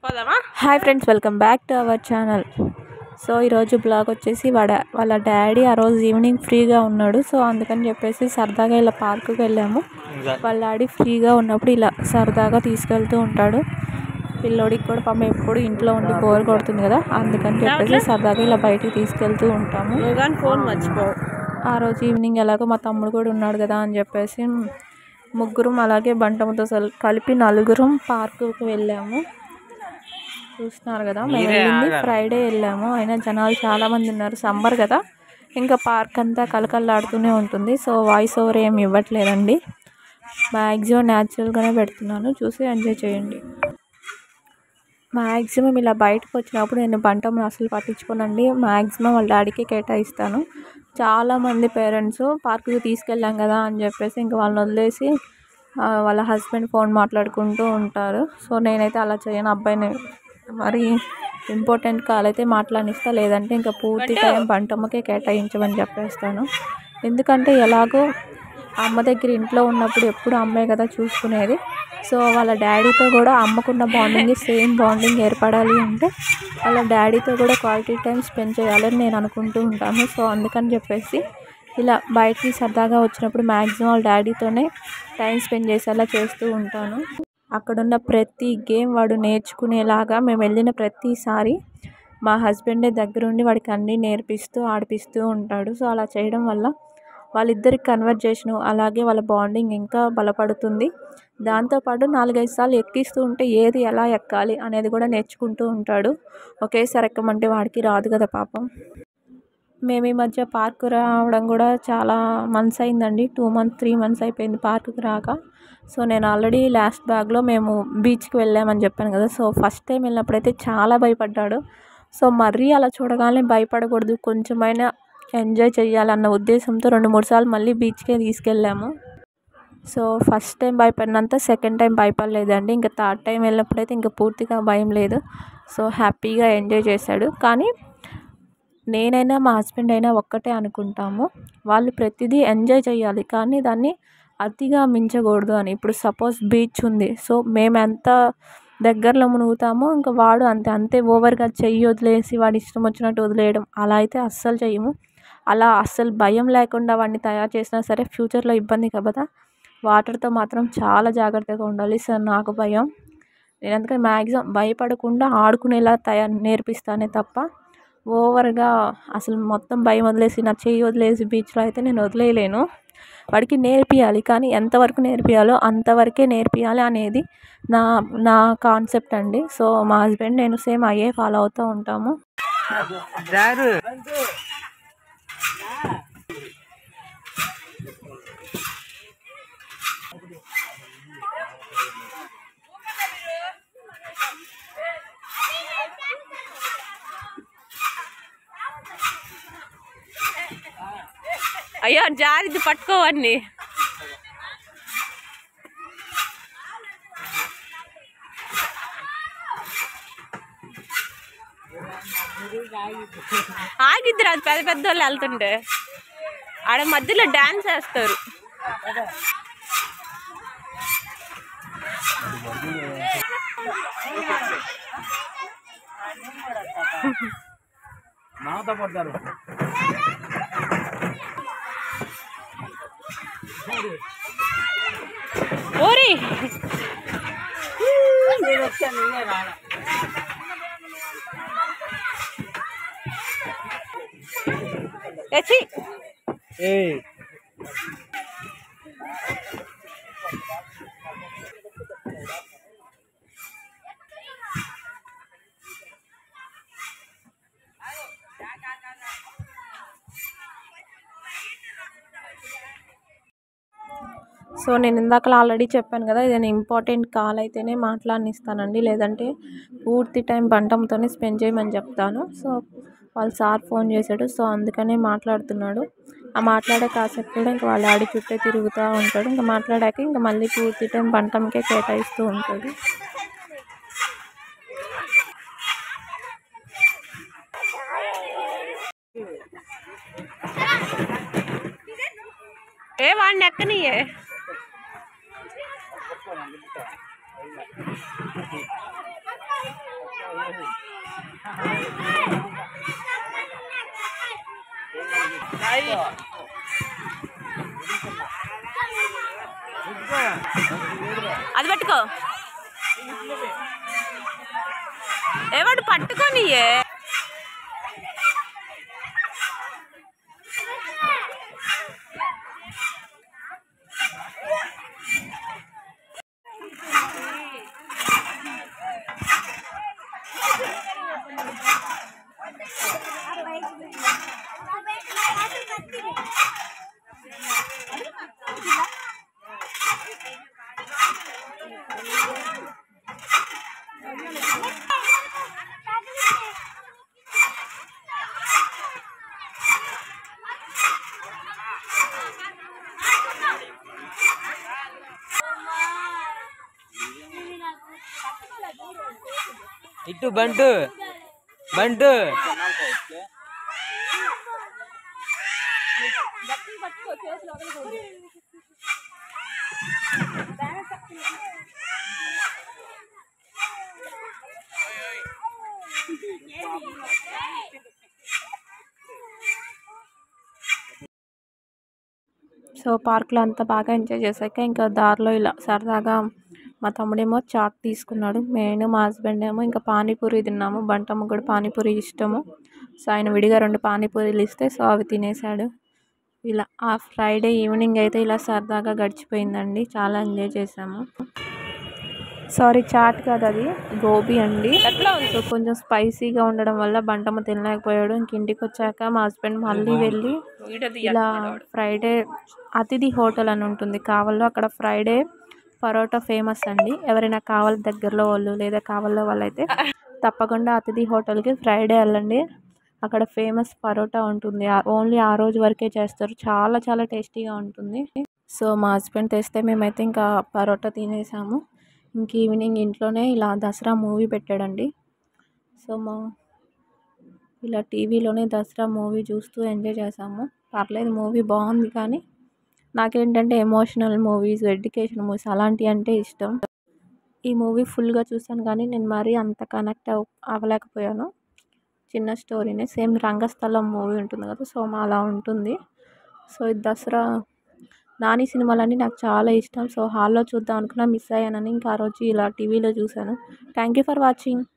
పోదామా hi friends welcome back to our channel so ఈరోజు blog వచ్చేసి వాడ వాళ్ళ డాడీ ఆ రోజు ఈవినింగ్ ఫ్రీగా ఉన్నాడు సో అందుకని చెప్పేసి సరదాగా ఇలా పార్కుకి వెళ్ళాము వాళ్ళ డాడీ ఫ్రీగా ఉన్నప్పుడు ఇలా సరదాగా తీసుకెళ్తూ ఉంటాడు పిల్లోడికి కూడా పాపం ఎప్పుడు ఇంట్లో ఉండి బోర్ కొడుతుంది కదా అందుకని చెప్పేసి సరదాగా ఇలా బయటికి తీసుకెళ్తూ ఉంటాము నువ్వు కానీ ఫోన్ మర్చిపోవు ఆ రోజు ఈవినింగ్ ఎలాగో మా తమ్ముడు కూడా ఉన్నాడు కదా అని చెప్పేసి ముగ్గురం అలాగే బంటముతో సల్- కలిపి నలుగురం పార్కుకి వెళ్ళాము చూస్తున్నారు కదా మేము వెళ్ళింది ఫ్రైడే వెళ్ళాము అయినా జనాలు చాలా మంది ఉన్నారు సమ్మర్ కదా ఇంకా పార్క్ అంతా కలకల్లాడుతూనే ఉంటుంది సో వాయిస్ ఓవర్ ఏమి ఇవ్వట్లేదండి మ్యాక్సిమం న్యాచురల్గానే పెడుతున్నాను చూసి ఎంజాయ్ చేయండి మ్యాక్సిమం ఇలా బయటకు వచ్చినప్పుడు నేను బంటమును అసలు పట్టించుకోనండి మ్యాక్సిమం వాళ్ళ డాడీకి కేటాయిస్తాను చాలామంది పేరెంట్స్ పార్కుకి తీసుకెళ్ళాం కదా అని చెప్పేసి ఇంకా వాళ్ళని వదిలేసి ఆ, వాళ్ళ హస్బెండ్ ఫోన్ మాట్లాడుకుంటూ ఉంటారు సో నేనైతే అలా చేయను అబ్బాయిని మరి ఇంపార్టెంట్ కాల్ అయితే మాట్లాడిస్తా లేదంటే ఇంకా పూర్తి టైం బంటమ్మకే కేటాయించమని చెప్పేస్తాను ఎందుకంటే ఎలాగో అమ్మ దగ్గర ఇంట్లో ఉన్నప్పుడు ఎప్పుడు అమ్మే కదా చూసుకునేది సో వాళ్ళ డాడీతో కూడా అమ్మకున్న బాండింగ్ సేమ్ బాండింగ్ ఏర్పడాలి అంటే వాళ్ళ డాడీతో కూడా క్వాలిటీ టైం స్పెండ్ చేయాలని నేను అనుకుంటూ ఉంటాను సో అందుకని చెప్పేసి ఇలా బయటికి సరదాగా వచ్చినప్పుడు మ్యాక్సిమం వాళ్ళ డాడీతోనే టైం స్పెండ్ చేసేలా చేస్తూ ఉంటాను అక్కడున్న ప్రతి గేమ్ వాడు నేర్చుకునేలాగా మేము వెళ్ళిన ప్రతిసారి మా హస్బెండే దగ్గరుండి వాడికి అన్నీ నేర్పిస్తూ ఆడిపిస్తూ ఉంటాడు సో అలా చేయడం వల్ల వాళ్ళిద్దరి కన్వర్జేషన్ అలాగే వాళ్ళ బాండింగ్ ఇంకా బలపడుతుంది దాంతోపాటు నాలుగైదు సార్లు ఎక్కిస్తూ ఉంటే ఏది ఎలా ఎక్కాలి అనేది కూడా నేర్చుకుంటూ ఉంటాడు ఒకేసారి ఎక్కమంటే వాడికి రాదు కదా పాపం మేము ఈ మధ్య పార్కు రావడం కూడా చాలా మంత్స్ అయిందండి టూ మంత్స్ త్రీ మంత్స్ అయిపోయింది పార్కుకి రాక సో నేను ఆల్రెడీ లాస్ట్ బ్యాగ్లో మేము బీచ్కి వెళ్ళామని చెప్పాను కదా సో ఫస్ట్ టైం వెళ్ళినప్పుడైతే చాలా భయపడ్డాడు సో మరీ అలా చూడగానే భయపడకూడదు కొంచెమైనా ఎంజాయ్ చేయాలన్న ఉద్దేశంతో రెండు మూడు సార్లు మళ్ళీ బీచ్కే తీసుకెళ్ళాము సో ఫస్ట్ టైం భయపడినంత సెకండ్ టైం భయపడలేదండి ఇంకా థర్డ్ టైం వెళ్ళినప్పుడైతే ఇంకా పూర్తిగా భయం లేదు సో హ్యాపీగా ఎంజాయ్ చేశాడు కానీ నేనైనా మా హస్బెండ్ అయినా ఒక్కటే అనుకుంటాము వాళ్ళు ప్రతిదీ ఎంజాయ్ చేయాలి కానీ దాన్ని అతిగా మించకూడదు అని ఇప్పుడు సపోజ్ బీచ్ ఉంది సో మేము ఎంత దగ్గరలో మునుగుతామో ఇంకా వాడు అంతే అంతే ఓవర్గా చెయ్యి వదిలేసి వాడి ఇష్టం వచ్చినట్టు వదిలేయడం అలా అయితే అస్సలు చెయ్యము అలా అస్సలు భయం లేకుండా వాడిని తయారు చేసినా సరే ఫ్యూచర్లో ఇబ్బంది కదా వాటర్తో మాత్రం చాలా జాగ్రత్తగా ఉండాలి సార్ నాకు భయం నేను అందుకని మ్యాక్సిమం భయపడకుండా ఆడుకునేలా తయారు నేర్పిస్తానే తప్ప ఓవర్గా అసలు మొత్తం భయం వదిలేసి నా చెయ్యి వదిలేసి బీచ్లో అయితే నేను వదిలేయలేను వాడికి నేర్పియాలి కానీ ఎంతవరకు నేర్పియాలో అంతవరకే నేర్పియాలి అనేది నా నా కాన్సెప్ట్ అండి సో మా హస్బెండ్ నేను సేమ్ అయ్యే ఫాలో అవుతూ ఉంటాము జారు అయ్యో జారిది పట్టుకోవన్నీ ఆగిద్దరు అది పెద్ద పెద్ద వాళ్ళు వెళ్తుంటే ఆడ మధ్యలో డాన్స్ వేస్తారు ఓరి ఎచ్చి సో నేను ఇందాక ఆల్రెడీ చెప్పాను కదా ఇది ఇంపార్టెంట్ కాల్ అయితేనే మాట్లాడనిస్తానండి లేదంటే పూర్తి టైం బంటంతోనే స్పెండ్ చేయమని చెప్తాను సో వాళ్ళ సార్ ఫోన్ చేశాడు సో అందుకనే మాట్లాడుతున్నాడు ఆ మాట్లాడే కాసేపు కూడా ఇంకా వాళ్ళ డాడీ చుట్టే తిరుగుతూ ఉంటాడు ఇంకా మాట్లాడాక ఇంకా మళ్ళీ పూర్తి టైం బంటంకే కేటాయిస్తూ ఉంటాడు ఏ వాడిని ఎక్కనియే అది పట్టుకో ఏవాడు పట్టుకోనియే ఇటు బంటు బంటు సో పార్క్లో అంతా బాగా ఎంజాయ్ చేశాక ఇంకా దారిలో ఇలా సరదాగా మా తమ్ముడేమో చాట్ తీసుకున్నాడు నేను మా హస్బెండ్ ఏమో ఇంకా పానీపూరి తిన్నాము బంటమ్మ కూడా పానీపూరి ఇష్టము సో ఆయన విడిగా రెండు పానీపూరీలు ఇస్తే సో అవి తినేసాడు ఇలా ఆ ఫ్రైడే ఈవినింగ్ అయితే ఇలా సరదాగా గడిచిపోయిందండి చాలా ఎంజాయ్ చేసాము సారీ చాట్ కాదు అది గోబీ అండి ఎట్లా ఉంది సో కొంచెం స్పైసీగా ఉండడం వల్ల బంటమ్మ తినలేకపోయాడు ఇంక ఇంటికి వచ్చాక మా హస్బెండ్ మళ్ళీ వెళ్ళి వీడియో ఇలా తీయాలి ఫ్రైడే అతిథి హోటల్ అని ఉంటుంది కావల్లో అక్కడ ఫ్రైడే పరోటా ఫేమస్ అండి ఎవరైనా కావాలి దగ్గరలో వాళ్ళు లేదా కావాలో వాళ్ళైతే తప్పకుండా అతిథి హోటల్కి ఫ్రైడే వెళ్ళండి అక్కడ ఫేమస్ పరోటా ఉంటుంది ఓన్లీ ఆ రోజు వరకే చేస్తారు చాలా చాలా టేస్టీగా ఉంటుంది సో మా హస్బెండ్ తెస్తే మేమైతే ఇంకా పరోటా తినేసాము ఇంక ఈవినింగ్ ఇంట్లోనే ఇలా దసరా మూవీ పెట్టాడండి సో మా ఇలా టీవీలోనే దసరా మూవీ చూస్తూ ఎంజాయ్ చేసాము పర్లేదు మూవీ బాగుంది కానీ నాకేంటంటే ఎమోషనల్ మూవీస్ ఎడ్యుకేషన్ మూవీస్ అలాంటివి అంటే ఇష్టం ఈ మూవీ ఫుల్గా చూసాను కానీ నేను మరీ అంత కనెక్ట్ అవ్ అవ్వలేకపోయాను చిన్న స్టోరీనే సేమ్ రంగస్థలం మూవీ ఉంటుంది కదా సో మా అలా ఉంటుంది సో ఇది దసరా నాని సినిమాలన్నీ నాకు చాలా ఇష్టం సో హాల్లో చూద్దాం అనుకున్నా మిస్ అయ్యానని ఇంకా ఆ రోజు ఇలా టీవీలో చూశాను థ్యాంక్ యూ ఫర్ వాచింగ్